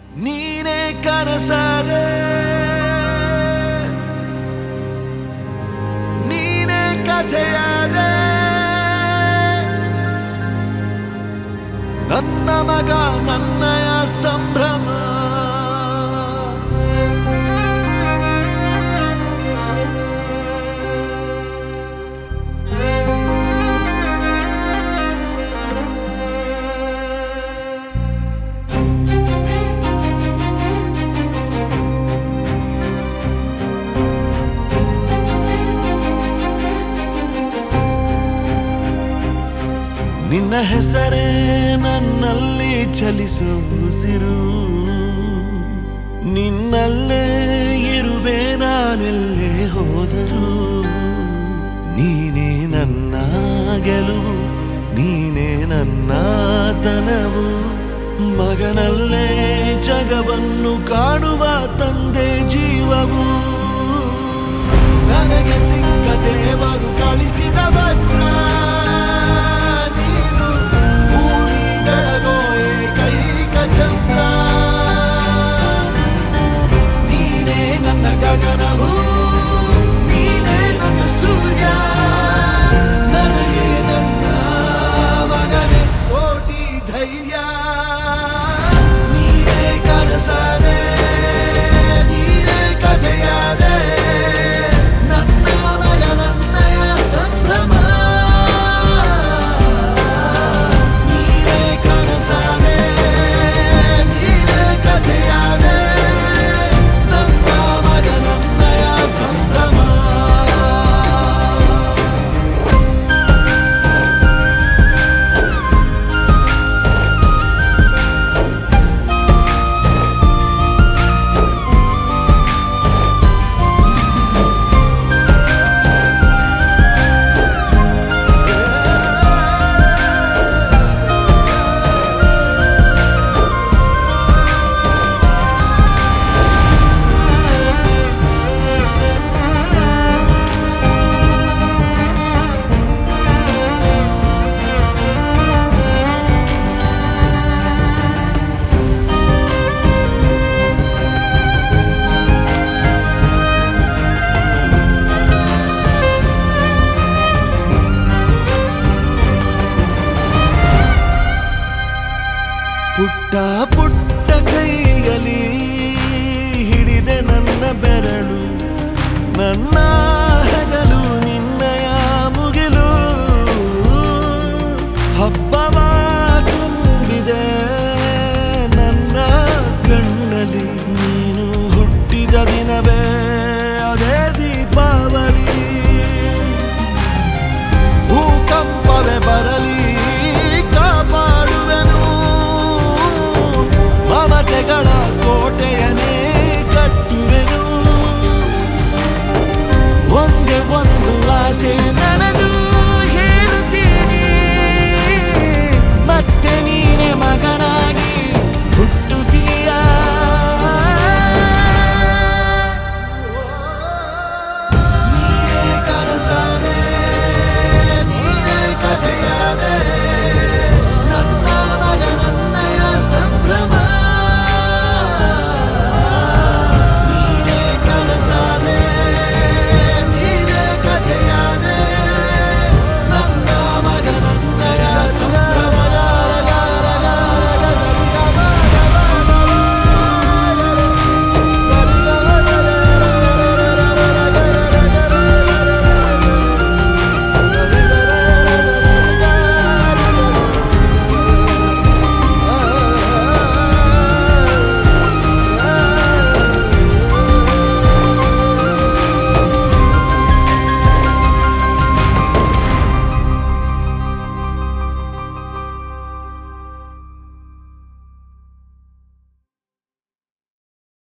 ನೀನೇ ಕನಸಾದೆ ನೀನೇ ಕಥೆಯಾದೆ ನನ್ನ ಮಗ ನನ್ನಯ ಸಂಭ್ರಮ ನಿನ್ನ ಹೆಸರೇ ನನ್ನಲ್ಲಿ ಚಲಿಸೋ ಉಸಿರು ನಿನ್ನಲ್ಲೇ ಇರುವೆ ನಾನೆಲ್ಲೇ ಹೋದರು ನೀನೇ ನನ್ನ ಗೆಲುವು ನೀನೇ ನನ್ನ ತನವು ಮಗನಲ್ಲೇ ಜಗವನ್ನು ಕಾಣುವ ತಂದೆ ಜೀವವು ನನಗೆ ಸಿಕ್ಕ ದೇವರು ಕಳಿಸಿದ ವಜ್ರ ನೀನು ಭೂಮಿ ಬೆಳಗೋ ಏಕೈಕ ಚಂದ್ರ ನೀನೇ ನನ್ನ ಗಗನವು ನೀನೇ ನನ್ನ ಸೂರ್ಯ ನನಗೆ ನನ್ನ ಮಗನೇ ಕೋಟಿ ಧೈರ್ಯ ನೀನೇ ಕನಸಾದೆ ನೀನೇ ಕಥೆಯಾದೆ ನನ್ನ ಮಗ ನನ್ನಯ ಸಂಭ್ರಮ ನೀನೇ ಕನಸಾದೆ ನೀನೇ ಕಥೆಯಾದೆ ನನ್ನ ಮಗ ನನ್ನಯ ಸಂಭ್ರಮ ಪುಟ್ಟ ಪುಟ್ಟ ಕೈಗಲಿ ಹಿಡಿದೆ ನನ್ನ ಬೆರಳು ನನ್ನ ಹಗಲು ನಿನ್ನಯ ಮುಗಿಲು ಹಬ್ಬವ ತುಂಬಿದೆ ನನ್ನ ಕಣ್ಣಲ್ಲಿ ನೀನು ಹುಟ್ಟಿದ ದಿನವೇ ಅದೇ ದೀಪಾವಳಿ ಭೂಕಂಪವೇ ಬರಲಿ ಕಾಪಾಡುವೆನು ಮಮತೆಗಳ ಕೋಟೆಯನೇ ಕಟ್ಟುವೆನು ಒಂದೇ ಒಂದು ಆಸೆ ನನಗೆ